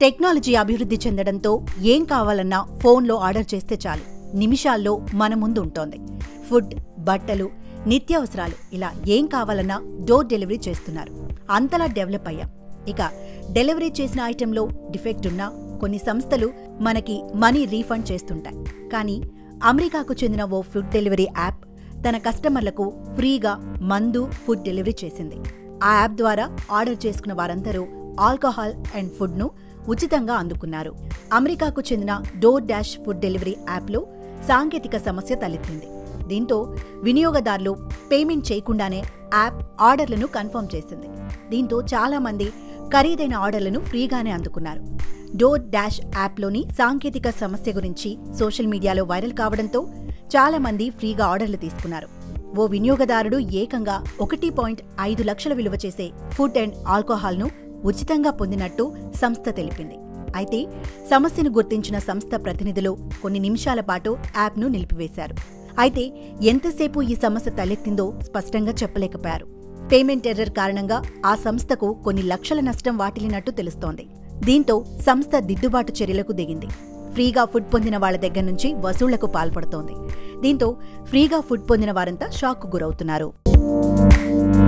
technology అభివృద్ధి చెందడంతో ఏం కావాలన్నా ఫోన్లో ఆర్డర్ చేస్తే చాలు నిమిషాల్లో మన ముందు ఉంటోంది ఫుడ్ బట్టలు నిత్యావసరాలు ఇలా ఏం కావాలన్నా డోర్ డెలివరీ చేస్తున్నారు అంతలా డెవలప్ అయ్యాం ఇక డెలివరీ చేసిన ఐటెంలో డిఫెక్ట్ ఉన్నా కొన్ని సంస్థలు మనకి మనీ రీఫండ్ చేస్తుంటాయి కానీ అమెరికాకు చెందిన ఓ ఫుడ్ డెలివరీ యాప్ తన కస్టమర్లకు ఫ్రీగా మందు ఫుడ్ డెలివరీ చేసింది ఆ యాప్ ద్వారా ఆర్డర్ చేసుకున్న వారందరూ ఆల్కహాల్ అండ్ ఫుడ్ను ఉచితంగా అందుకున్నారు అమెరికాకు చెందిన డోర్ డాష్ ఫుడ్ డెలివరీ యాప్లో సాంకేతిక సమస్య తలెత్తింది దీంతో వినియోగదారులు పేమెంట్ చేయకుండానే యాప్ ఆర్డర్లను కన్ఫర్మ్ చేసింది దీంతో చాలా మంది ఖరీదైన ఆర్డర్లను ఫ్రీగానే అందుకున్నారు డోర్ డాష్ యాప్లోని సాంకేతిక సమస్య గురించి సోషల్ మీడియాలో వైరల్ కావడంతో చాలా మంది ఫ్రీగా ఆర్డర్లు తీసుకున్నారు ఓ వినియోగదారుడు ఏకంగా ఒకటి పాయింట్ ఐదు లక్షల విలువ చేసే ఫుడ్ అండ్ ఆల్కహాల్ను ఉచితంగా పొందినట్టు సంస్థ తెలిపింది అయితే సమస్యను గుర్తించిన సంస్థ ప్రతినిధులు కొన్ని నిమిషాల పాటు యాప్ను నిలిపివేశారు అయితే ఎంతసేపు ఈ సమస్య తలెత్తిందో స్పష్టంగా చెప్పలేకపోయారు పేమెంట్ ఎర్రర్ కారణంగా ఆ సంస్థకు కొన్ని లక్షల నష్టం వాటిల్లినట్టు తెలుస్తోంది దీంతో సంస్థ దిద్దుబాటు చర్యలకు దిగింది ఫ్రీగా ఫుడ్ పొందిన వాళ్ల దగ్గర నుంచి వసూళ్లకు పాల్పడుతోంది దీంతో ఫ్రీగా ఫుడ్ పొందిన వారంతా షాక్కు గురవుతున్నారు